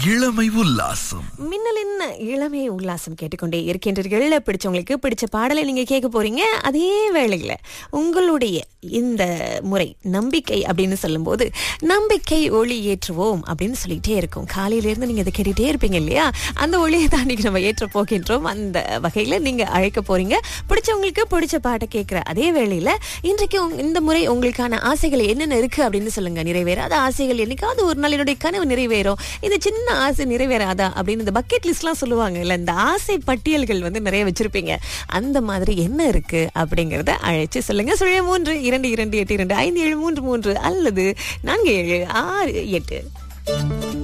இளமை உல்லாசம் மின்னலின் இளமை உல்லாசம் கேட்டுக்கொண்டே இருக்கின்றீர்கள் பிடிச்சவங்களுக்கு பிடிச்ச பாடலை நீங்க கேட்க போறீங்க அதே வேளையில உங்களுடைய இந்த முறை நம்பிக்கை அப்படின்னு சொல்லும்போது நம்பிக்கை ஒளி ஏற்றுவோம் அப்படின்னு சொல்லிட்டே இருக்கும் காலையில இருந்து நீங்க இதை கேட்டுட்டே இருப்பீங்க இல்லையா அந்த ஒளியை தான் இன்னைக்கு நம்ம ஏற்ற போகின்றோம் அந்த வகையில நீங்க அழைக்க போறீங்க பிடிச்சவங்களுக்கு பிடிச்ச பாட்டை கேட்கிற அதே வேளையில இன்றைக்கு உங்க- இந்த முறை உங்களுக்கான ஆசைகள் என்னென்ன இருக்கு அப்படின்னு சொல்லுங்க நிறைவேறாத ஆசைகள் என்னைக்காவது ஒரு நாள் என்னுடைய கனவு நிறைவேறும் இந்த சின்ன ஆசை நிறைவேறாதா அப்படின்னு இந்த பக்கெட் லிஸ்ட்லாம் சொல்லுவாங்க இல்ல இந்த ஆசை பட்டியல்கள் வந்து நிறைய வச்சிருப்பீங்க அந்த மாதிரி என்ன இருக்கு அப்படிங்கறத அழைச்சு சொல்லுங்க சுழிய மூன்று இரண்டு இரண்டு எட்டு இரண்டு ஐந்து ஏழு மூன்று மூன்று அல்லது நான்கு ஏழு ஆறு எட்டு